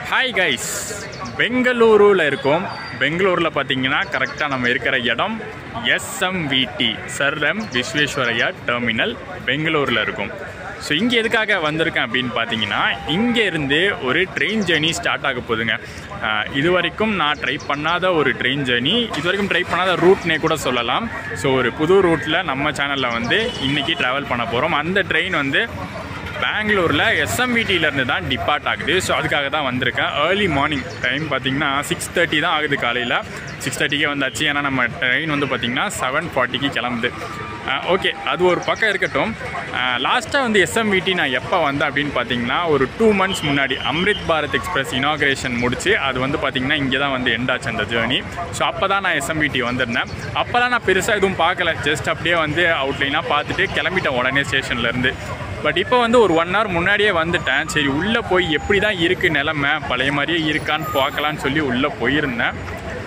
Hi guys பெங்களூருவில் இருக்கோம் பெங்களூரில் பார்த்தீங்கன்னா கரெக்டாக நம்ம இருக்கிற இடம் S M V T sir M Visvesvaraya terminal பெங்களூரில் இருக்கும் ஸோ இங்கே எதுக்காக வந்திருக்கேன் அப்படின்னு பார்த்தீங்கன்னா இங்கே இருந்து ஒரு ட்ரெயின் ஜேர்னி ஸ்டார்ட் ஆக போகுதுங்க ஆஹ் இது வரைக்கும் நான் ட்ரை பண்ணாத ஒரு ட்ரெயின் ஜேர்னி இது வரைக்கும் ட்ரை பண்ணாத ரூட்னே கூட சொல்லலாம் ஸோ ஒரு புது ரூட்டில் நம்ம சேனலில் வந்து இன்றைக்கி ட்ராவல் பண்ண போகிறோம் அந்த ட்ரெயின் வந்து பெங்களூரில் எஸ்எம்விடியிலேருந்து தான் டிபார்ட் ஆகுது ஸோ அதுக்காக தான் வந்திருக்கேன் ஏர்லி மார்னிங் டைம் பார்த்தீங்கன்னா சிக்ஸ் தேர்ட்டி தான் ஆகுது காலையில் சிக்ஸ் தேர்ட்டிக்கே வந்தாச்சு ஏன்னா நம்ம ட்ரெயின் வந்து பார்த்திங்கன்னா செவன் ஃபார்ட்டிக்கு கிளம்புது ஓகே அது ஒரு பக்கம் இருக்கட்டும் லாஸ்ட்டாக வந்து எஸ்எம்விடி நான் எப்போ வந்தேன் அப்படின்னு பார்த்தீங்கன்னா ஒரு டூ மந்த்ஸ் முன்னாடி அம்ரித் பாரத் எக்ஸ்பிரஸ் இனாக்ரேஷன் முடிச்சு அது வந்து பார்த்திங்கன்னா இங்கே தான் வந்து எண்ட் ஆச்சு அந்த ஜேர்னி ஸோ அப்போ தான் நான் எஸ்எம்விடி வந்திருந்தேன் அப்போலாம் நான் பெருசாக எதுவும் பார்க்கல ஜஸ்ட் அப்படியே வந்து அவுட்லைனாக பார்த்துட்டு கிளம்பிட்டேன் உடனே ஸ்டேஷன்லேருந்து பட் இப்போ வந்து ஒரு ஒன் ஹவர் முன்னாடியே வந்துட்டேன் சரி உள்ளே போய் எப்படி தான் இருக்குது நிலமை பழைய மாதிரியே இருக்கான்னு பார்க்கலான்னு சொல்லி உள்ளே போயிருந்தேன்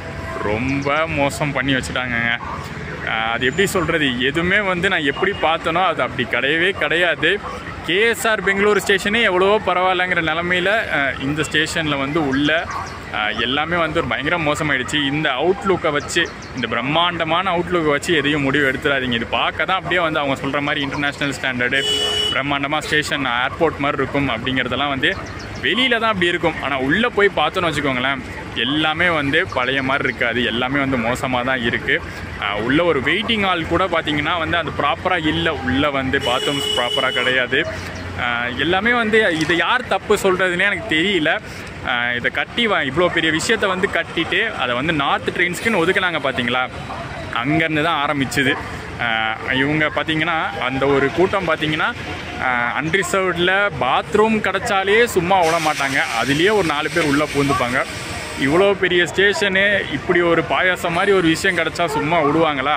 ரொம்ப மோசம் பண்ணி வச்சுட்டாங்கங்க ஆஹ் அது எப்படி சொல்கிறது எதுவுமே வந்து நான் எப்படி பார்த்தனோ அது அப்படி கிடையவே கிடையாது கேஎஸ்ஆர் பெங்களூர் ஸ்டேஷனே எவ்வளவோ பரவாயில்லைங்கிற நிலமையில் இந்த ஸ்டேஷனில் வந்து உள்ள ஆஹ் எல்லாமே வந்து ஒரு பயங்கர மோசமாயிடுச்சு இந்த அவுட்லுக்கை வச்சு இந்த பிரம்மாண்டமான அவுட்லுக்கை வச்சு எதையும் முடிவு எடுத்துடாதீங்க இது பார்க்க தான் அப்படியே வந்து அவங்க சொல்கிற மாதிரி இன்டர்நேஷ்னல் ஸ்டாண்டர்டு பிரம்மாண்டமாக ஸ்டேஷன் ஏர்போர்ட் மாதிரி இருக்கும் அப்படிங்கிறதெல்லாம் வந்து வெளியில் தான் அப்படி இருக்கும் ஆனால் உள்ளே போய் பார்த்தோன்னு வச்சுக்கோங்களேன் எல்லாமே வந்து பழைய மாதிரி இருக்காது எல்லாமே வந்து மோசமாக தான் இருக்குது உள்ள ஒரு வெயிட்டிங் ஹால் கூட பார்த்தீங்கன்னா வந்து அது ப்ராப்பராக இல்லை உள்ளே வந்து பாத்ரூம்ஸ் ப்ராப்பராக கிடையாது ஆஹ் எல்லாமே வந்து இதை யார் தப்பு சொல்கிறதுனே எனக்கு தெரியல ஆஹ் இதை கட்டி வ இவ்வளோ பெரிய விஷயத்தை வந்து கட்டிட்டு அதை வந்து நார்த் ட்ரெயின்ஸ்க்குன்னு ஒதுக்குனாங்க பார்த்தீங்களா அங்கேருந்து தான் ஆரம்பிச்சுது ஆஹ் இவங்க பார்த்தீங்கன்னா அந்த ஒரு கூட்டம் பார்த்தீங்கன்னா அன்ரிசர்வ்டில் பாத்ரூம் கிடச்சாலே சும்மா விட மாட்டாங்க அதுலேயே ஒரு நாலு பேர் உள்ளே பூந்துப்பாங்க இவ்வளோ பெரிய ஸ்டேஷனு இப்படி ஒரு பாயாசம் மாதிரி ஒரு விஷயம் கிடச்சா சும்மா விடுவாங்களா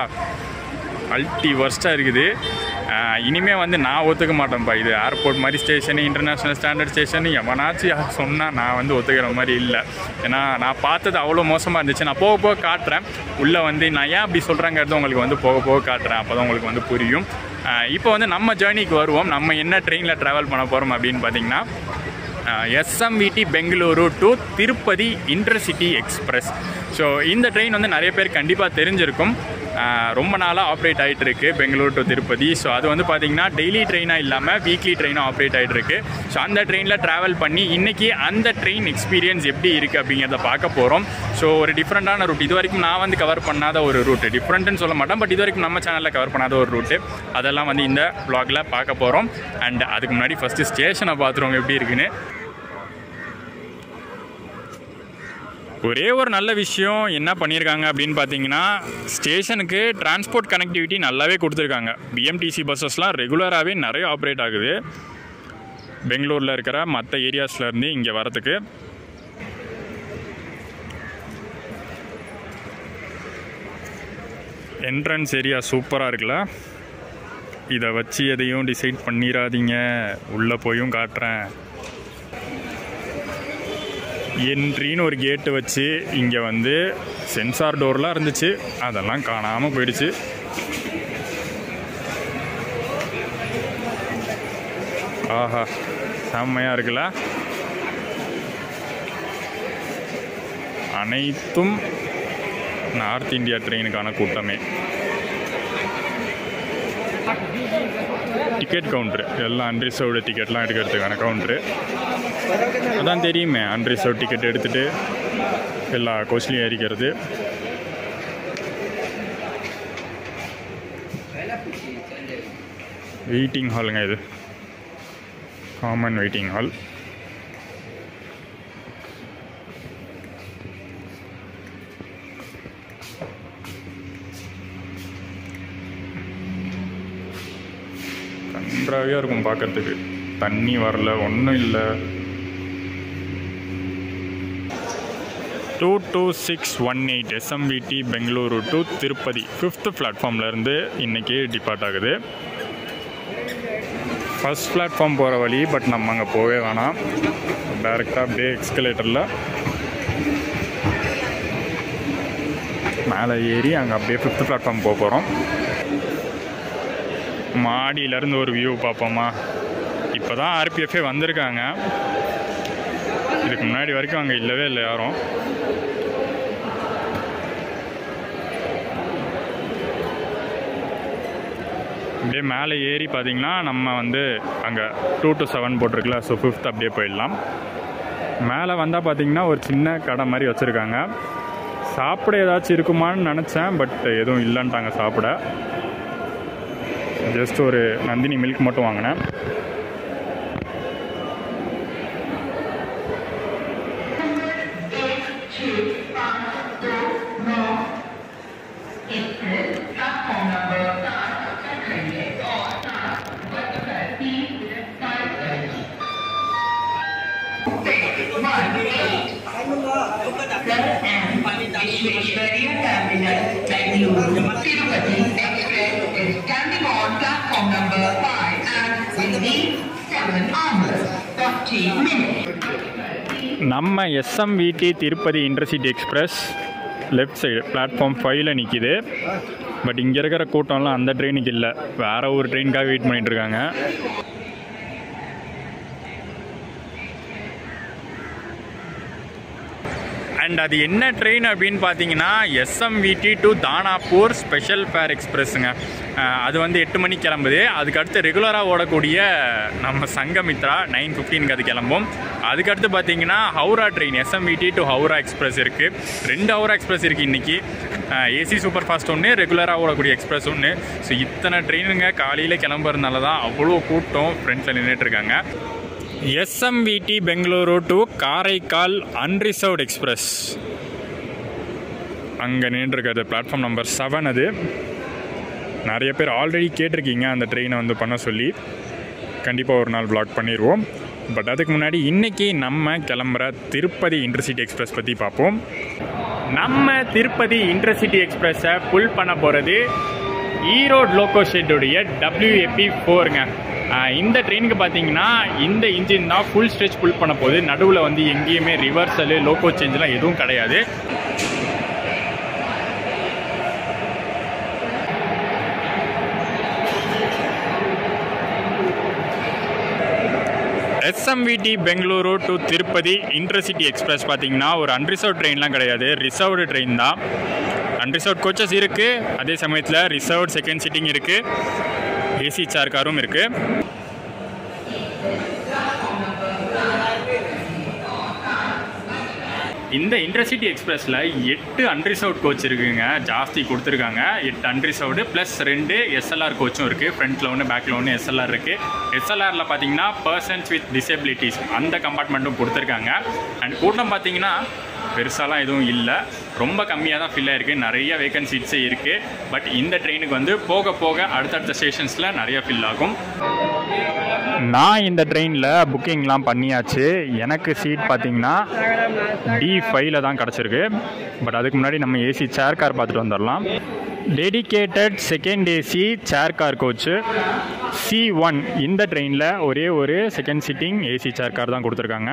அல்டி ஒர்ஸ்ட்டாக இருக்குது ஆஹ் இனிமே வந்து நான் ஒத்துக்க மாட்டேன்ப்பா இது ஏர்போர்ட் மாதிரி ஸ்டேஷனு இன்டர்நேஷ்னல் ஸ்டாண்டர்ட் ஸ்டேஷன் எவனாச்சும் சொன்னால் நான் வந்து ஒத்துக்கிற மாதிரி இல்லை ஏன்னா நான் பார்த்தது அவ்வளோ மோசமாக இருந்துச்சு நான் போக போக காட்டுறேன் உள்ளே வந்து நான் ஏன் அப்படி சொல்கிறேங்கிறது உங்களுக்கு வந்து போக போக காட்டுறேன் அப்போ தான் உங்களுக்கு வந்து புரியும் ஆஹ் இப்போ வந்து நம்ம ஜேர்னிக்கு வருவோம் நம்ம என்ன ட்ரெயினில் ட்ராவல் பண்ண போகிறோம் அப்படின்னு பார்த்தீங்கன்னா SMVT Bengaluru to Tirupati intercity express so இந்த ட்ரெயின் வந்து நிறைய பேர் கண்டிப்பாக தெரிஞ்சிருக்கும் ஆஹ் ரொம்ப நாளாக ஆப்ரேட் ஆகிட்டு இருக்கு பெங்களூர் டு திருப்பதி ஸோ அது வந்து பார்த்திங்கன்னா டெய்லி ட்ரெயினாக இல்லாமல் வீக்லி ட்ரெயினாக ஆப்ரேட் ஆகிட்டு இருக்கு ஸோ அந்த ட்ரெயினில் ட்ராவல் பண்ணி இன்றைக்கி அந்த ட்ரெயின் எக்ஸ்பீரியன்ஸ் எப்படி இருக்குது அப்படிங்கிறத பார்க்க போகிறோம் ஸோ ஒரு டிஃப்ரெண்ட்டான ரூட் இது வரைக்கும் நான் வந்து கவர் பண்ணாத ஒரு ரூட் டிஃப்ரெண்ட்டுன்னு சொல்ல மாட்டேன் பட் இது வரைக்கும் நம்ம சேனலில் கவர் பண்ணாத ஒரு ரூட்டு அதெல்லாம் வந்து இந்த வ்ளாகில் பார்க்க போகிறோம் அண்ட் அதுக்கு முன்னாடி ஃபஸ்ட்டு ஸ்டேஷனை பார்த்துருவோம் எப்படி இருக்குன்னு ஒரே ஒரு நல்ல விஷயம் என்ன பண்ணியிருக்காங்க அப்படின்னு பார்த்தீங்கன்னா ஸ்டேஷனுக்கு டிரான்ஸ்போர்ட் கனெக்டிவிட்டி நல்லாவே கொடுத்துருக்காங்க பிஎம்டிசி பஸ்ஸஸ்லாம் ரெகுலராகவே நிறைய ஆப்ரேட் ஆகுது பெங்களூரில் இருக்கிற மற்ற ஏரியாஸ்லேருந்து இங்கே வரத்துக்கு என்ட்ரன்ஸ் ஏரியா சூப்பராக இருக்குல்ல இதை வச்சு எதையும் டிசைட் பண்ணிடாதீங்க உள்ளே போயும் காட்டுறேன் என்ட்ரின்னு ஒரு கேட்டு வச்சு இங்கே வந்து சென்சார் டோர்லாம் இருந்துச்சு அதெல்லாம் காணாமல் போயிடுச்சு ஆஹா செம்மையாக இருக்குல்ல அனைத்தும் நார்த் இந்தியா ட்ரெயினுக்கான கூட்டமே டிக்கெட் கவுண்ட்ரு எல்லாம் அன்ரிசர்வ்டு டிக்கெட்லாம் எடுக்கிறதுக்கான கவுண்ட்ரு அதான் தெரியுமே அன்ரிசர்வ் டிக்கெட் எடுத்துகிட்டு எல்லா கோஸ்ட்லையும் ஏறிக்கிறது வெயிட்டிங் ஹாலுங்க இது காமன் வெயிட்டிங் ஹால் கன்றாவியாக இருக்கும் பார்க்கறதுக்கு தண்ணி வரல ஒன்றும் இல்லை two two six one eight SMVT Bengaluru to Tirupati fifth பிளாட்ஃபார்ம்லேருந்து இன்றைக்கி டிபார்ட் ஆகுது ஃபஸ்ட் பிளாட்ஃபார்ம் போகிற வழி பட் நம்ம அங்கே போகவே வேணாம் டைரெக்டாக அப்படியே எக்ஸ்கலேட்டரில் மேலே ஏறி அங்கே அப்படியே ஃபிஃப்த் பிளாட்ஃபார்ம் போக போகிறோம் மாடியிலேருந்து ஒரு வியூ பார்ப்போமா இப்போ தான் ஆர்பிஎஃப்ஏ வந்திருக்காங்க இது இதுக்கு முன்னாடி வரைக்கும் அங்கே இல்லவே இல்லை யாரும் அப்படியே மேலே ஏறி பார்த்தீங்கன்னா நம்ம வந்து அங்கே டூ டு செவன் போட்டிருக்குல ஸோ ஃபிஃப்த் அப்படியே போயிடலாம் மேலே வந்தால் பார்த்தீங்கன்னா ஒரு சின்ன கடை மாதிரி வச்சுருக்காங்க சாப்பிட ஏதாச்சும் இருக்குமான்னு நினச்சேன் பட் எதுவும் இல்லைன்ட்டாங்க சாப்பிட ஜஸ்ட் ஒரு நந்தினி மில்க் மட்டும் வாங்கினேன் Vishweshwarya Terminal, Bangalore. Tirupati Express is standing on platform number 5 and will leave 7 hours, 40 minutes. நம்ம SMVT Tirupati intercity express left side platform ஃபைவ்ல நிற்கிது பட் இங்கே இருக்கிற கூட்டம்லாம் அந்த ட்ரெயினுக்கு இல்லை வேற ஒரு ட்ரெயினுக்காக வெயிட் பண்ணிட்டு இருக்காங்க அண்ட் அது என்ன ட்ரெயின் அப்படின்னு பார்த்தீங்கன்னா SMVT to Danapur special fare எக்ஸ்பிரஸுங்க அஹ் அது வந்து எட்டு மணிக்கு கிளம்புது அதுக்கு அடுத்து ரெகுலராக ஓடக்கூடிய நம்ம சங்கமித்ரா நைன் ஃபிஃப்டீனுக்கு அது கிளம்பும் அதுக்கடுத்து பார்த்தீங்கன்னா Howrah train SMVT to Howrah express இருக்குது ரெண்டு ஹவுரா எக்ஸ்பிரஸ் இருக்குது இன்றைக்கி ஏசி சூப்பர் ஃபாஸ்ட் ஒன்று ரெகுலராக ஓடக்கூடிய எக்ஸ்பிரஸ் ஒன்று ஸோ இத்தனை ட்ரெயினுங்க காலையில் கிளம்புறதுனால தான் அவ்வளோ கூட்டம் ஃப்ரெண்ட்ஸில் நின்றுட்டு இருக்காங்க SMVT Bengaluru to Karaikal unreserved express அங்கே நின்றுருக்காது பிளாட்ஃபார்ம் நம்பர் செவன் அது நிறைய பேர் ஆல்ரெடி கேட்டிருக்கீங்க அந்த ட்ரெயினை வந்து பண்ண சொல்லி கண்டிப்பாக ஒரு நாள் vlog பண்ணிடுவோம் பட் அதுக்கு முன்னாடி இன்றைக்கி நம்ம கிளம்புற திருப்பதி இன்டர்சிட்டி எக்ஸ்பிரஸ் பற்றி பார்ப்போம் நம்ம திருப்பதி இன்டர்சிட்டி எக்ஸ்பிரஸை புல் பண்ண போகிறது ஈரோடு லோக்கோ ஷெட்டுடைய டபிள்யூஏபி ஃபோருங்க இந்த ட்ரெயினுக்கு பார்த்தீங்கன்னா இந்த இன்ஜின் தான் ஃபுல் ஸ்ட்ரெச் புல் பண்ண போகுது நடுவில் வந்து எங்கேயுமே ரிவர்சலு லோக்கோ சேஞ்செலாம் எதுவும் கிடையாது SMVT Bengaluru to Tirupati intercity express பார்த்தீங்கன்னா ஒரு அன்ரிசர்வ் ட்ரெயின்லாம் கிடையாது ரிசர்வ்டு ட்ரெயின் தான் அன்ரிசர்வ் கோச்சஸ் இருக்குது அதே சமயத்தில் ரிசர்வ்ட் செகண்ட் சிட்டிங் இருக்குது ஏசி சேர் காரும் இருக்குது இந்த இன்டர்சிட்டி எக்ஸ்பிரஸில் எட்டு அன்ரிசர்வ்ட் கோச் இருக்குங்க ஜாஸ்தி கொடுத்துருக்காங்க எட்டு அன்ரிசர்வ்டு ப்ளஸ் ரெண்டு எஸ்எல்ஆர் கோச்சும் இருக்குது ஃப்ரண்ட்டில் ஒன்று பேக்கில் ஒன்று எஸ்எல்ஆர் இருக்குது எஸ்எல்ஆரில் பார்த்தீங்கன்னா பர்சன்ஸ் வித் டிசபிலிட்டிஸ் அந்த கம்பார்ட்மெண்ட்டும் கொடுத்துருக்காங்க அண்ட் கூட்டம் பார்த்தீங்கன்னா பெருசாலாம் எதுவும் இல்லை ரொம்ப கம்மியாக தான் ஃபில் ஆயிருக்கு நிறைய வேக்கன்ட் சீட்ஸே இருக்குது பட் இந்த ட்ரெயினுக்கு வந்து போக போக அடுத்தடுத்த ஸ்டேஷன்ஸில் நிறைய ஃபில் ஆகும் நான் இந்த ட்ரெயினில் புக்கிங்லாம் பண்ணியாச்சு எனக்கு சீட் பார்த்தீங்கன்னா டி ஃபைவ்ல தான் கிடச்சிருக்கு பட் அதுக்கு முன்னாடி நம்ம ஏசி சேர் கார் பார்த்துட்டு வந்துடலாம் dedicated second AC chair car coach C one இந்த ட்ரெயினில் ஒரே ஒரு second sitting AC chair car தான் கொடுத்துருக்காங்க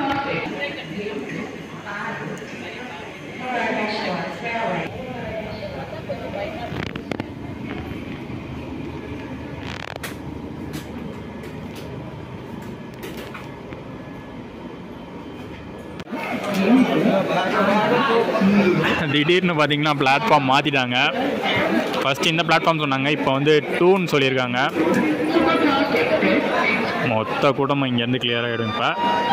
திடீர்னு பார்த்தீங்கன்னா பிளாட்ஃபார்ம் மாற்றிட்டாங்க ஃபஸ்ட்டு இந்த பிளாட்ஃபார்ம் சொன்னாங்க இப்போ வந்து டூன்னு சொல்லியிருக்காங்க மொத்த கூட்டமும் இங்கேருந்து கிளியர் ஆகிடும் இப்போ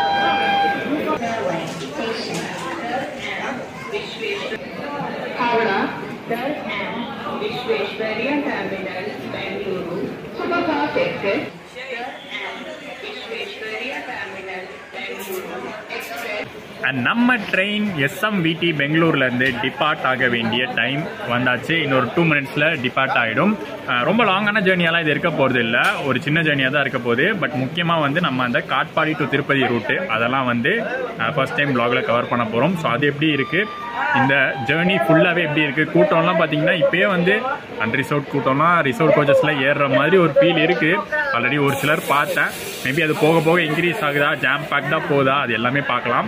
Howrah, third and Vishweshwarya Terminal, Bangalore. Superfast Express, third and Vishweshwarya Terminal, Bangalore. Express. And நம்ம ட்ரெயின் எஸ்எம்விடி பெங்களூர்லேருந்து டிபார்ட் ஆக வேண்டிய டைம் வந்தாச்சு இன்னொரு டூ மினிட்ஸில் டிபார்ட் ஆகிடும் ரொம்ப லாங்கான ஜேர்னியெல்லாம் இது இருக்க போகிறது இல்லை ஒரு சின்ன ஜேர்னியாக தான் இருக்க போகுது பட் முக்கியமாக வந்து நம்ம அந்த காட்பாடி டு திருப்பதி ரூட்டு அதெல்லாம் வந்து ஃபர்ஸ்ட் டைம் ப்ளாகில் கவர் பண்ண போகிறோம் ஸோ அது எப்படி இருக்குது இந்த ஜேர்னி ஃபுல்லாகவே எப்படி இருக்குது கூட்டம்லாம் பார்த்தீங்கன்னா இப்போயே வந்து அன்ரிசர்வ் கூட்டம்லாம் ரிசர்வ் கோச்சஸில் ஏறுற மாதிரி ஒரு ஃபீல் இருக்குது ஆல்ரெடி ஒரு சிலர் பார்த்தேன் மேபி அது போக போக இன்க்ரீஸ் ஆகுதா ஜாம் பேக்டாக போகுதா அது எல்லாமே பார்க்கலாம்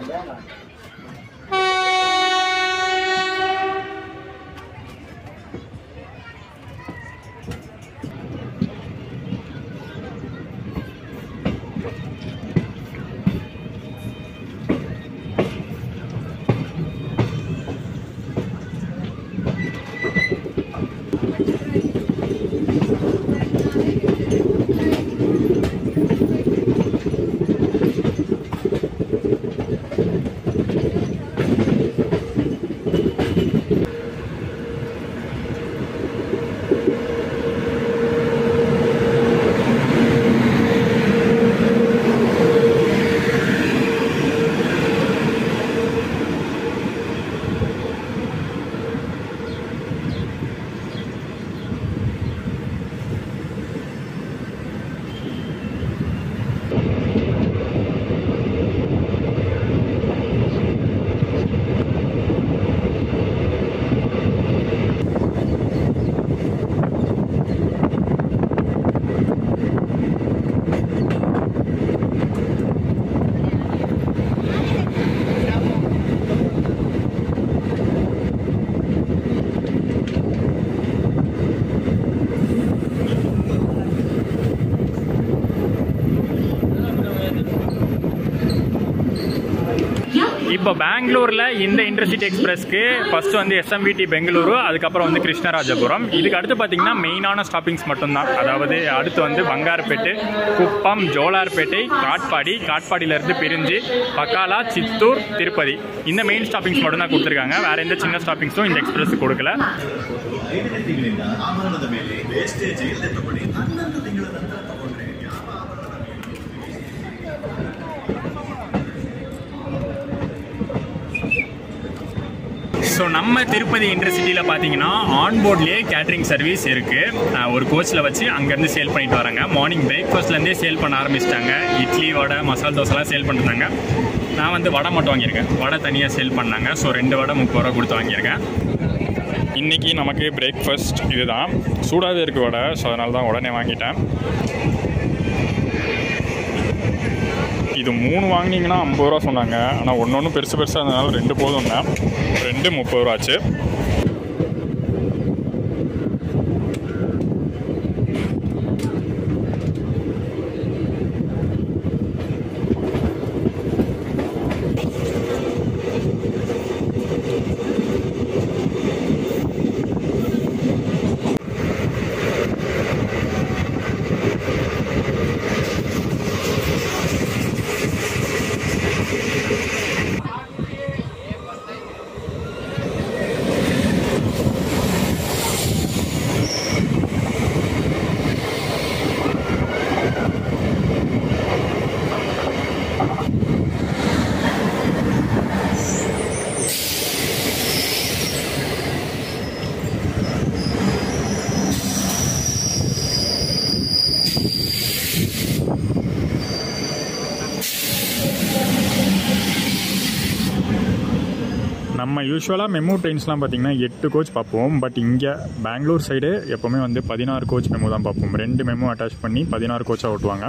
இப்போ பெங்களூரில் இந்த இன்டர்சிட்டி எக்ஸ்பிரஸ்க்கு ஃபர்ஸ்ட் வந்து எஸ்எம்விடி பெங்களூரு அதுக்கப்புறம் வந்து கிருஷ்ணராஜபுரம் இதுக்கு அடுத்து பார்த்தீங்கன்னா மெயினான ஸ்டாப்பிங்ஸ் மட்டும்தான் அதாவது அடுத்து வந்து பங்காரப்பேட்டு குப்பம் ஜோலார்பேட்டை காட்பாடி காட்பாடியிலேருந்து பிரிஞ்சு பக்காலா சித்தூர் திருப்பதி இந்த மெயின் ஸ்டாப்பிங்ஸ் மட்டும் தான் கொடுத்துருக்காங்க வேற எந்த சின்ன ஸ்டாப்பிங்ஸும் இந்த எக்ஸ்பிரஸ் கொடுக்கல ಐದನೇ ತಿಂಗಳಿಂದ ಆಭರಣದ ಮೇಲೆ ವೇಸ್ಟೇಜ್ ಇಲ್ಲದೆ ತಗೊಳ್ಳಿ ಹನ್ನೊಂದು ತಿಂಗಳ ನಂತರ ತಗೊಂಡ್ರೆ ಯಾವ ಆಭರಣದ ಮೇಲೆ ஸோ நம்ம திருப்பதி இன்டர்சிட்டியில் பார்த்தீங்கன்னா ஆன்போர்ட்லேயே கேட்ரிங் சர்வீஸ் இருக்குது ஒரு கோச்சில் வச்சு அங்கேருந்து சேல் பண்ணிட்டு வராங்க மார்னிங் பிரேக்ஃபாஸ்ட்லேருந்தே சேல் பண்ண ஆரம்பிச்சிட்டாங்க இட்லி வடை மசால் தோசைலாம் சேல் பண்ணுறாங்க நான் வந்து வடை மட்டும் வாங்கியிருக்கேன் வடை தனியாக சேல் பண்ணாங்க ஸோ ரெண்டு வடை முப்பது ரூபா கொடுத்து வாங்கியிருக்கேன் இன்றைக்கி நமக்கு பிரேக்ஃபாஸ்ட் இதுதான் சூடாகவே இருக்குது வடை ஸோ அதனால தான் உடனே வாங்கிட்டேன் இது மூணு வாங்கினீங்கன்னா ஐம்பது ரூபா சொன்னாங்க ஆனால் ஒன்று ஒன்று பெருசு பெருசாக இருந்தனால ரெண்டு போதும்னா ரெண்டு முப்பது ரூபா ஆச்சு நம்ம யூஸ்வலாக மெமோ ட்ரெயின்ஸ்லாம் பார்த்தீங்கன்னா எட்டு கோச் பார்ப்போம் பட் இங்கே பெங்களூர் சைடு எப்போவுமே வந்து பதினாறு கோச் மெமோ தான் பார்ப்போம் ரெண்டு மெமோ அட்டாச் பண்ணி பதினாறு கோச்சாக ஓட்டுவாங்க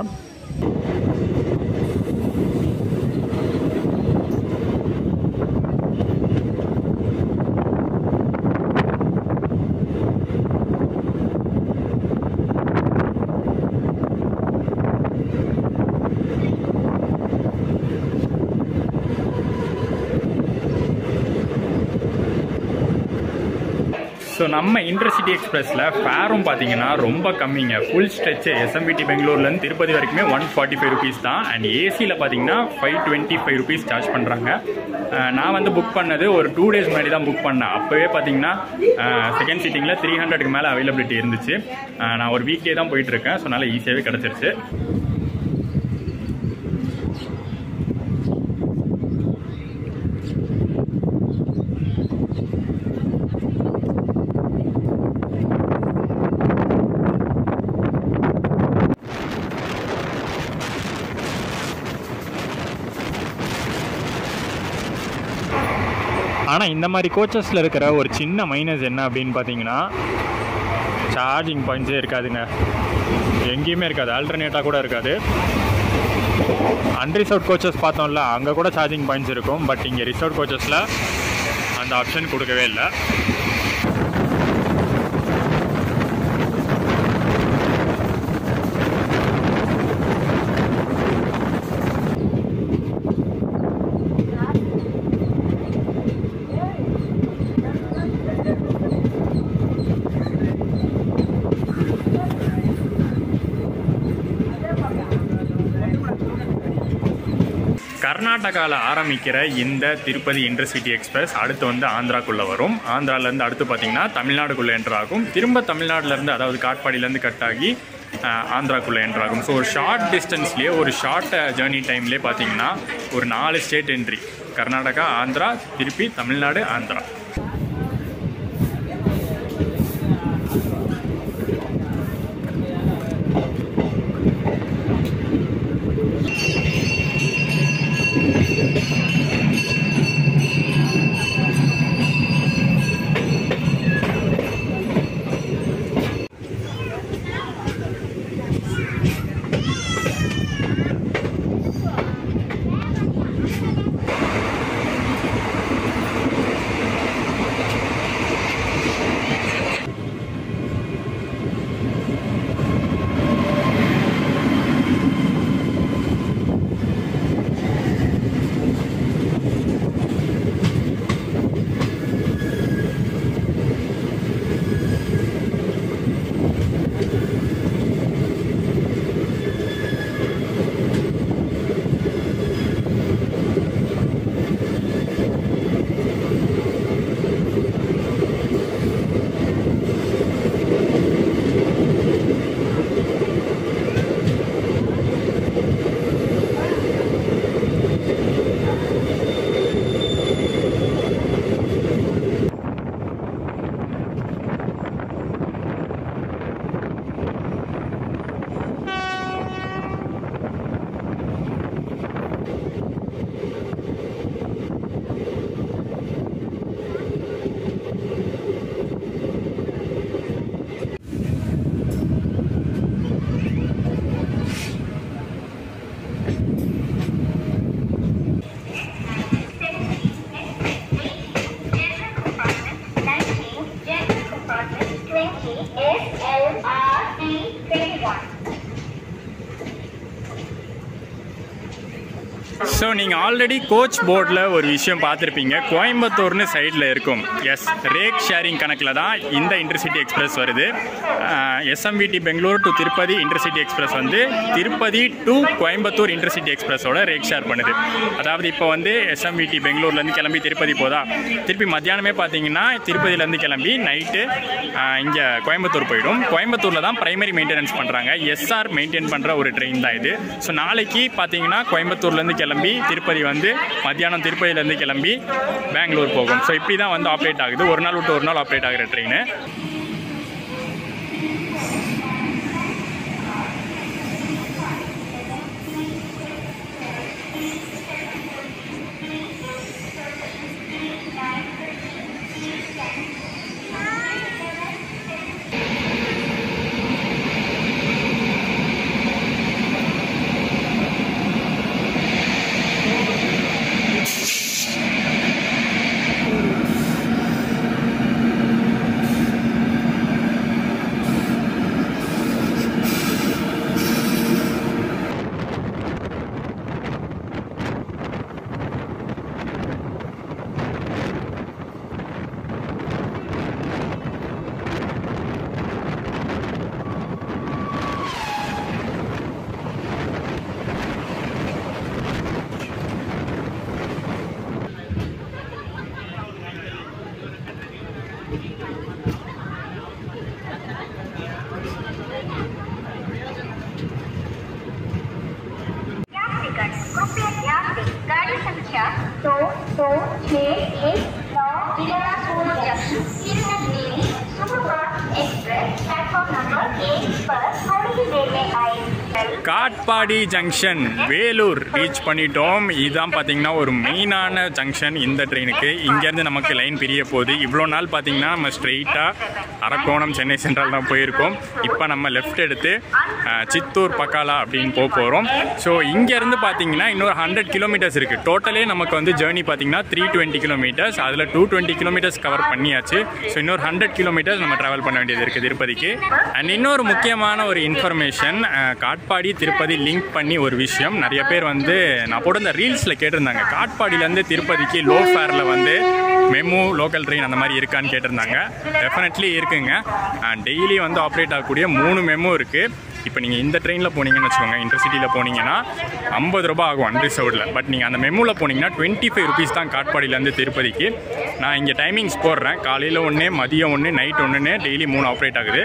ஸோ நம்ம இன்டர்சிட்டி எக்ஸ்பிரஸில் ஃபேரும் பார்த்தீங்கன்னா ரொம்ப கம்மிங்க ஃபுல் ஸ்ட்ரெச்சு எஸ்எம்பிடி பெங்களூர்லேருந்து திருப்பதி வரைக்குமே ஒன் ஃபார்ட்டி ஃபைவ் ருபீஸ் தான் அண்ட் ஏசியில் பார்த்தீங்கன்னா five twenty five rupees charge பண்ணுறாங்க நான் வந்து புக் பண்ணது ஒரு டூ டேஸ் முன்னாடி தான் புக் பண்ணேன் அப்போவே பார்த்தீங்கன்னா செகண்ட் சீட்டிங்கில் த்ரீ ஹண்ட்ரடுக்கு மேலே அவைலபிலிட்டி இருந்துச்சு அஹ் நான் ஒரு வீக் டே தான் போயிட்டு இருக்கேன் ஸோ அதனால் ஈஸியாகவே கிடச்சிருச்சு ஆனால் இந்த மாதிரி கோச்சஸில் இருக்கிற ஒரு சின்ன மைனஸ் என்ன அப்படின்னு பார்த்தீங்கன்னா சார்ஜிங் பாயிண்ட்ஸே இருக்காதுங்க எங்கேயுமே இருக்காது ஆல்டர்னேட்டாக கூட இருக்காது அன்ரிசர்வ் கோச்சஸ் பார்த்தோம்ல அங்கே கூட சார்ஜிங் பாயிண்ட்ஸ் இருக்கும் பட் இங்கே ரிசர்வ் கோச்சஸில் அந்த ஆப்ஷன் கொடுக்கவே இல்லை கர்நாடகாவில் ஆரம்பிக்கிற இந்த திருப்பதி இன்டர்சிட்டி எக்ஸ்பிரஸ் அடுத்து வந்து ஆந்திராக்குள்ளே வரும் ஆந்திராலேருந்து அடுத்து பார்த்தீங்கன்னா தமிழ்நாடுக்குள்ளே என்ட்ரு ஆகும் திரும்ப தமிழ்நாடுலேருந்து அதாவது காட்பாடியிலேருந்து கட் ஆகி அஹ், ஆந்திராக்குள்ளே என்ட்ரு ஆகும் ஸோ ஒரு ஷார்ட் டிஸ்டன்ஸ்லேயே ஒரு ஷார்ட் ஜேர்னி டைம்லேயே பார்த்தீங்கன்னா ஒரு நாலு ஸ்டேட் என்ட்ரி கர்நாடகா ஆந்திரா திருப்பி Tamil Nadu Andhra General compartment 19, general compartment 20, SLRT 21. So நீங்கள் ஆல்ரெடி கோச் போர்டில் ஒரு விஷயம் பார்த்துருப்பீங்க கோயம்புத்தூர்னு சைடில் இருக்கும் எஸ் ரேக் ஷேரிங் கணக்கில் தான் இந்த இன்டர்சிட்டி எக்ஸ்பிரஸ் வருது SMVT Bangalore to Tirupati intercity express வந்து திருப்பதி டு கோயம்புத்தூர் இன்டர்சிட்டி எக்ஸ்பிரஸோட ரேக் ஷேர் பண்ணுது அதாவது இப்போ வந்து எஸ்எம்விடி பெங்களூர்லேருந்து கிளம்பி திருப்பதி போதா திருப்பி மத்தியானமே பார்த்தீங்கன்னா திருப்பதியிலேருந்து கிளம்பி நைட்டு இங்கே கோயம்புத்தூர் போயிடும் கோயம்புத்தூரில் தான் பிரைமரி மெயின்டெனன்ஸ் பண்ணுறாங்க எஸ்ஆர் மெயின்டைன் பண்ணுற ஒரு ட்ரெயின் தான் இது ஸோ நாளைக்கு பார்த்தீங்கன்னா கோயம்புத்தூர்லேருந்து கிளம்பி திருப்பதி வந்து மத்தியானம் திருப்பதியிலேருந்து கிளம்பி பெங்களூர் போகும் ஸோ இப்படி தான் வந்து ஆப்ரேட் ஆகுது ஒரு நாள் விட்டு ஒரு நாள் ஆப்ரேட் ஆகிற ட்ரெயின் यात्रीगण कृपया ध्यान दें गाड़ी संख्या दो दो छः एक नौ Bilaspur junction Tirunelveli superfast express platform number एक पर थोड़ी ही देर में आएगी காட்பாடி ஜங்ஷன் வேலூர் ரீச் பண்ணிட்டோம் இதுதான் பார்த்தீங்கன்னா ஒரு மெயினான ஜங்ஷன் இந்த ட்ரெயினுக்கு இங்கேருந்து நமக்கு லைன் பிரிய போகுது இவ்வளோ நாள் பார்த்தீங்கன்னா நம்ம ஸ்ட்ரெயிட்டாக அரக்கோணம் சென்னை சென்ட்ரல் தான் போயிருக்கோம் இப்போ நம்ம லெஃப்ட் எடுத்து அஹ், சித்தூர் பக்காலா அப்படின்னு போக போகிறோம் ஸோ இங்கேருந்து பார்த்தீங்கன்னா இன்னொரு ஹண்ட்ரட் கிலோமீட்டர்ஸ் இருக்குது டோட்டலே நமக்கு வந்து ஜேர்னி பார்த்தீங்கன்னா த்ரீ டுவெண்ட்டி கிலோமீட்டர்ஸ் அதில் டூ டுவெண்ட்டி கிலோமீட்டர்ஸ் கவர் பண்ணியாச்சு ஸோ இன்னொரு ஹண்ட்ரட் கிலோமீட்டர்ஸ் நம்ம ட்ராவல் பண்ண வேண்டியது இருக்குது திருப்பதிக்கு அண்ட் இன்னொரு முக்கியமான ஒரு இன்ஃபர்மேஷன் காட்பாடி திருப்பதி லிங்க் பண்ணி ஒரு விஷயம் நிறைய பேர் வந்து நான் போட்ட இந்த ரீல்ஸில் கேட்டிருந்தாங்க காட்பாடியிலேருந்து திருப்பதிக்கு லோ ஃபேரில் வந்து மெமு லோக்கல் ட்ரெயின் அந்த மாதிரி இருக்கான்னு கேட்டிருந்தாங்க டெஃபினெட்லி இருக்குங்க டெய்லி வந்து ஆப்ரேட் ஆகக்கூடிய மூணு மெமு இருக்குது இப்போ நீங்கள் இந்த ட்ரெயினில் போனீங்கன்னு வச்சுக்கோங்க இன்டர்சிட்டியில் போனீங்கன்னா ஐம்பது ரூபாய் ஆகும் அன்ரிசர்வ்டில் பட் நீங்கள் அந்த மெமுவில் போனீங்கன்னா டுவெண்ட்டி ஃபைவ் ருபீஸ் தான் காட்பாடியிலேருந்து திருப்பதிக்கு நான் இங்கே டைமிங்ஸ் போடுறேன் காலையில் ஒன்று மதியம் ஒன்று நைட் ஒன்றுன்னு டெய்லி மூணு ஆப்ரேட் ஆகுது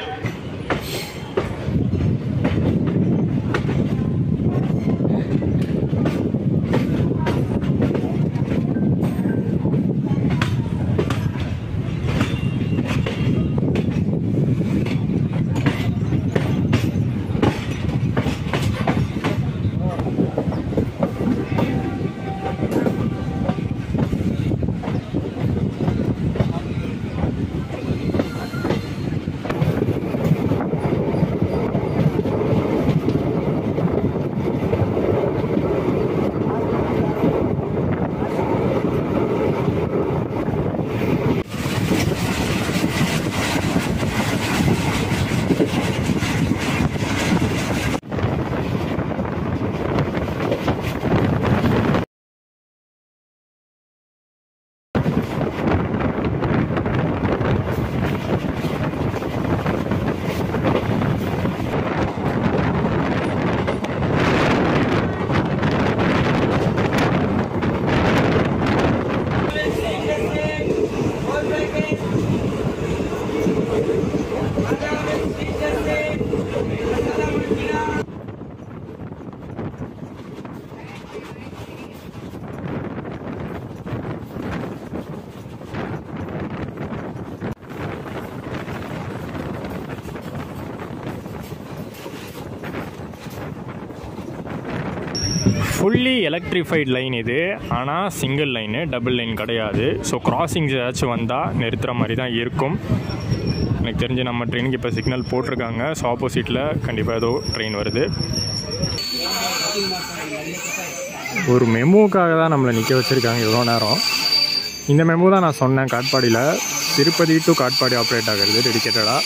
ஃபுல்லி எலக்ட்ரிஃபைட் லைன் இது ஆனால் சிங்கிள் லைனு டபுள் லைன் கிடையாது ஸோ கிராசிங்ஸ் ஏதாச்சும் வந்தால் நிறுத்துகிற மாதிரி தான் இருக்கும் எனக்கு தெரிஞ்சு நம்ம ட்ரெயினுக்கு இப்போ சிக்னல் போட்டிருக்காங்க ஸோ ஆப்போசிட்டில் கண்டிப்பாக ஏதோ ட்ரெயின் வருது ஒரு மெமோக்காக தான் நம்மளை நிற்க வச்சுருக்காங்க இவ்வளோ நேரம் இந்த மெமோ தான் நான் சொன்னேன் காட்பாடியில் திருப்பதி டு காட்பாடி ஆப்ரேட் ஆகுறது டெடிக்கேட்டடாக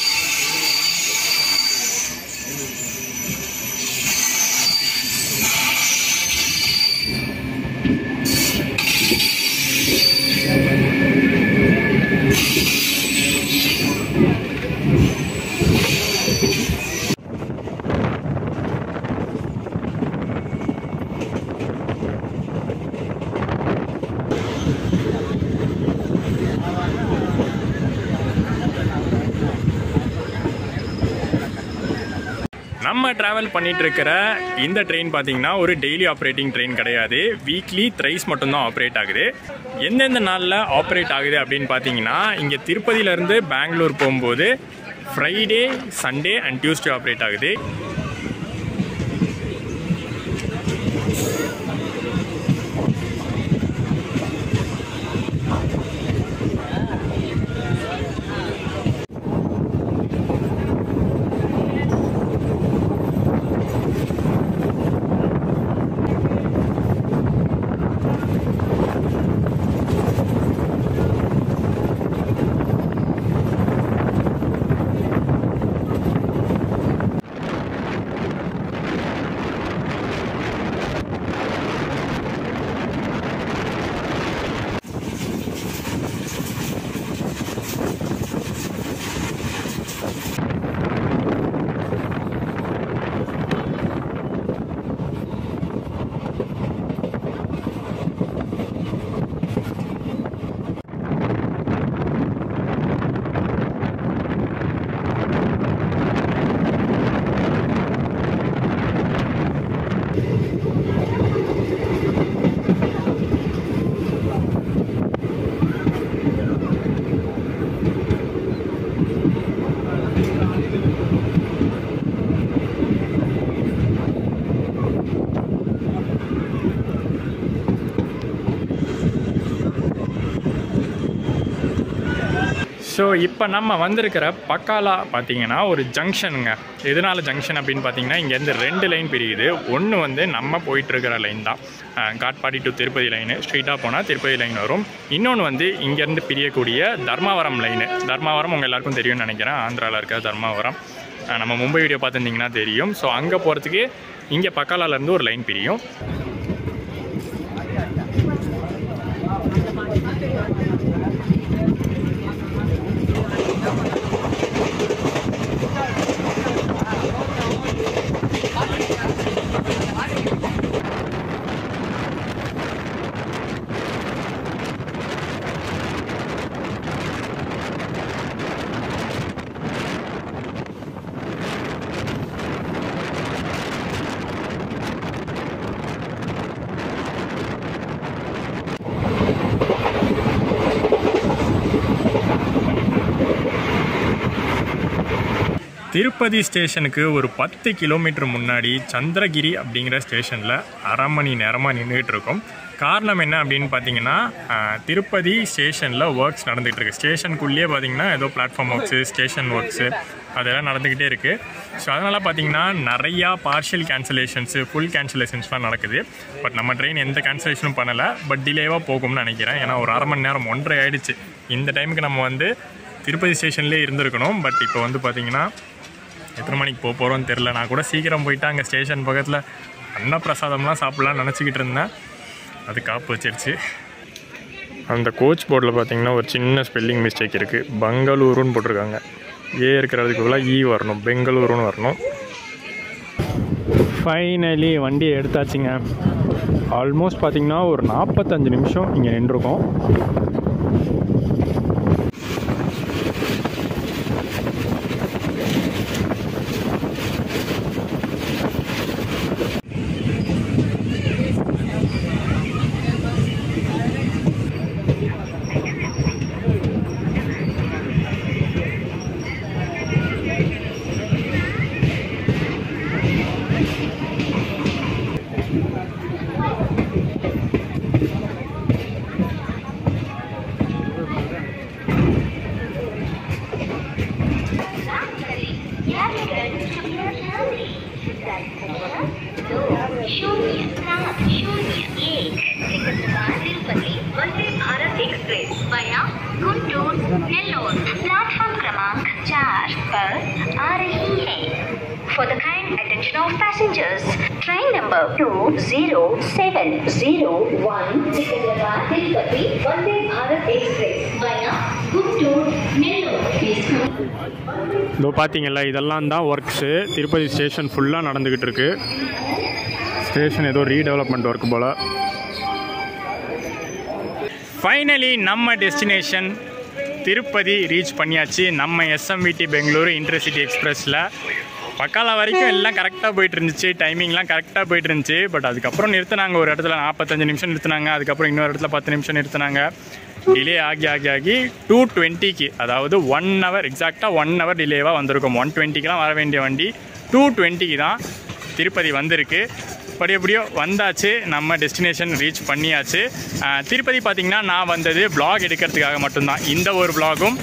நம்ம ட்ராவல் பண்ணிட்டு இருக்கிற இந்த ட்ரெயின் பார்த்தீங்கன்னா ஒரு டெய்லி ஆப்ரேட்டிங் ட்ரெயின் கிடையாது வீக்லி த்ரைஸ் மட்டும்தான் ஆப்ரேட் ஆகுது எந்தெந்த நாளில் ஆப்ரேட் ஆகுது அப்படின்னு பார்த்தீங்கன்னா இங்கே திருப்பதியிலேருந்து பெங்களூர் போகும்போது Friday Sunday and Tuesday operate ஆகுது ஸோ இப்போ நம்ம வந்திருக்கிற பக்காலா பார்த்தீங்கன்னா ஒரு ஜங்ஷனுங்க எதனால ஜங்ஷன் அப்படின்னு பார்த்தீங்கன்னா இங்கேருந்து ரெண்டு லைன் பிரியுது ஒன்று வந்து நம்ம போயிட்டு இருக்கிற லைன் தான் அஹ், காட்பாடி டு திருப்பதி லைனு ஸ்ட்ரெயிட்டாக போனால் திருப்பதி லைன் வரும் இன்னொன்று வந்து இங்கேருந்து பிரியக்கூடிய தர்மாவரம் லைனு தர்மாவரம் உங்கள் எல்லாருக்கும் தெரியும்னு நினைக்கிறேன் ஆந்திராவில் இருக்க தர்மாவரம் அஹ், நம்ம மும்பை வீடியோ பார்த்துருந்தீங்கன்னா தெரியும் ஸோ அங்கே போகிறதுக்கு இங்கே பக்காலாலேருந்து ஒரு லைன் பிரியும் திருப்பதி ஸ்டேஷனுக்கு ஒரு பத்து கிலோமீட்டர் முன்னாடி சந்திரகிரி அப்படிங்கிற ஸ்டேஷனில் அரை மணி நேரமாக நின்றுட்டு இருக்கோம் காரணம் என்ன அப்படின்னு பார்த்தீங்கன்னா ஆஹ், திருப்பதி ஸ்டேஷனில் ஒர்க்ஸ் நடந்துகிட்டு இருக்கு ஸ்டேஷனுக்குள்ளேயே பார்த்தீங்கன்னா ஏதோ பிளாட்ஃபார்ம் ஒர்க்ஸு ஸ்டேஷன் ஒர்க்ஸு அதெல்லாம் நடந்துக்கிட்டே இருக்குது ஸோ அதனால் பார்த்தீங்கன்னா நிறையா பார்ஷியல் கேன்சலேஷன்ஸு ஃபுல் கேன்சலேஷன்ஸ்லாம் நடக்குது பட் நம்ம ட்ரெயின் எந்த கேன்சலேஷனும் பண்ணலை பட் டிலேவாக போகும்னு நினைக்கிறேன் ஏன்னா ஒரு அரை மணி நேரம் ஒன்றரை ஆயிடுச்சு இந்த டைமுக்கு நம்ம வந்து திருப்பதி ஸ்டேஷன்லேயே இருந்திருக்கணும் பட் இப்போ வந்து பார்த்தீங்கன்னா எத்தனை மணிக்கு போக போகிறோன்னு தெரில நான் கூட சீக்கிரம் போயிட்டு அங்கே ஸ்டேஷன் பக்கத்தில் அன்னப்பிரசாதம்லாம் சாப்பிட்லான்னு நினச்சிக்கிட்டு இருந்தேன் அது காப்பு வச்சிருச்சு அந்த கோச் போர்டில் பார்த்தீங்கன்னா ஒரு சின்ன ஸ்பெல்லிங் மிஸ்டேக் இருக்குது பங்களூருன்னு போட்டிருக்காங்க ஏ இருக்கிறதுக்கு பதிலாக ஈ வரணும் பெங்களூருன்னு வரணும் ஃபைனலி வண்டியை எடுத்தாச்சுங்க ஆல்மோஸ்ட் பார்த்தீங்கன்னா ஒரு நாற்பத்தஞ்சு நிமிஷம் இங்கே நின்றுருக்கோம் शून्य सात शून्य एक तिरुपति वंदे भारत एक्सप्रेस वया गुंटूर नेल्लोर प्लेटफॉर्म क्रमांक चार पर आ रही है For the kind attention of passengers, train number 20701 Secunderabad Tirupati Vande Bharat Express via Guntur Nellore is இதோ பார்த்தீங்கல்ல இதெல்லாம் தான் ஒர்க்ஸு திருப்பதி ஸ்டேஷன் ஃபுல்லாக நடந்துக்கிட்டு இருக்கு ஸ்டேஷன் ஏதோ ரீடெவலப்மெண்ட் ஒர்க் போல் ஃபைனலி நம்ம டெஸ்டினேஷன் திருப்பதி ரீச் பண்ணியாச்சு நம்ம எஸ்எம்விடி பெங்களூரு இன்டர்சிட்டி எக்ஸ்பிரஸில் பக்காலா வரைக்கும் எல்லாம் கரெக்டாக போயிட்டு இருந்துச்சு டைமிங்லாம் கரெக்டாக போயிட்டு இருந்துச்சு பட் அதுக்கப்புறம் நிறுத்தினாங்க ஒரு இடத்துல நாற்பத்தஞ்சு நிமிஷம் நிறுத்தினாங்க அதுக்கப்புறம் இன்னொரு இடத்துல பத்து நிமிஷம் நிறுத்தினாங்க டிலே ஆகி ஆகி ஆகி டூ டுவெண்ட்டிக்கு அதாவது ஒன் ஹவர் எக்ஸாக்டாக ஒன் ஹவர் டிலேவாக வந்திருக்கும் ஒன் டுவெண்ட்டிக்கெலாம் வர வேண்டிய வண்டி டூ டுவெண்ட்டிக்கு தான் திருப்பதி வந்திருக்கு பட் எப்படியோ வந்தாச்சு நம்ம டெஸ்டினேஷன் ரீச் பண்ணியாச்சு அஹ், திருப்பதி பார்த்தீங்கன்னா நான் வந்தது vlog எடுக்கிறதுக்காக மட்டும்தான் இந்த ஒரு vlogகும்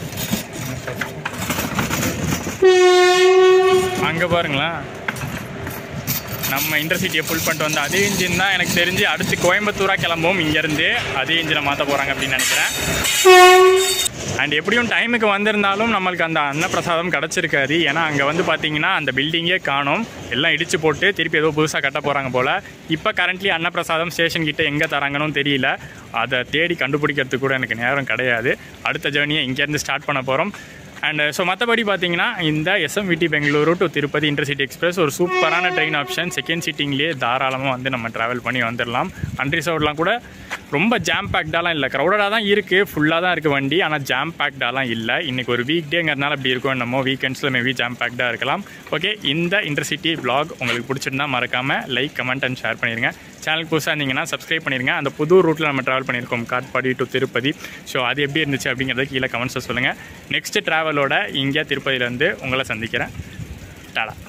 அங்கே பாருங்களேன் நம்ம இன்டர்சிட்டியை ஃபுல் பண்ணிட்டு வந்த அதே இன்ஜின் தான் எனக்கு தெரிஞ்சு அடுத்து கோயம்புத்தூராக கிளம்புவோம் இங்கேருந்து அதே இன்ஜினை மாற்ற போகிறாங்க அப்படின்னு நினைக்கிறேன் அண்ட் எப்படியும் டைமுக்கு வந்திருந்தாலும் நம்மளுக்கு அந்த அன்னப்பிரசாதம் கிடச்சிருக்காது ஏன்னா அங்கே வந்து பார்த்தீங்கன்னா அந்த பில்டிங்கே காணும் எல்லாம் இடிச்சு போட்டு திருப்பி ஏதோ புதுசாக கட்ட போகிறாங்க போல் இப்போ கரண்ட்லி அன்னப்பிரசாதம் ஸ்டேஷன் கிட்ட எங்கே தராங்கன்னு தெரியல அதை தேடி கண்டுபிடிக்கிறதுக்கு கூட எனக்கு நேரம் கிடையாது அடுத்த ஜேர்னியை இங்கேருந்து ஸ்டார்ட் பண்ண போகிறோம் அண்ட் ஸோ மற்றபடி பார்த்தீங்கன்னா இந்த SMVT Bengaluru to Tirupati intercity express ஒரு சூப்பரான ட்ரெயின் ஆப்ஷன் செகண்ட் சீட்டிங்லேயே தாராளமாக வந்து நம்ம ட்ராவல் பண்ணி வந்துடலாம் அன்ரிசர்வ்ட்லாம் கூட ரொம்ப ஜாம் பேக்டாலாம் இல்லை க்ரௌடடாக தான் இருக்குது ஃபுல்லாக தான் இருக்குது வண்டி ஆனால் ஜாம் பேக்டாலாம் இல்லை இன்றைக்கி ஒரு வீக் டேங்கிறதுனால அப்படி இருக்கும் என்னமோ வீக்கெண்ட்ஸில் மேபி ஜாம் பேக்டாக இருக்கலாம் ஓகே இந்த இன்டர்சிட்டி vlog உங்களுக்கு பிடிச்சிருந்தா மறக்காமல் லைக் கமெண்ட் அண்ட் ஷேர் பண்ணிடுங்க சேனலுக்கு புதுசாக இருந்தீங்கன்னா சப்ஸ்கிரைப் பண்ணிடுங்க அந்த புது ரூட்டில் நம்ம ட்ராவல் பண்ணியிருக்கோம் காட்பாடி டு திருப்பதி ஸோ அது எப்படி இருந்துச்சு அப்படிங்கிறத கீழே கமெண்ட்ஸில் சொல்லுங்கள் நெக்ஸ்ட் ட்ராவலோட இங்கே திருப்பதியிலேருந்து உங்களை சந்திக்கிறேன் டாடா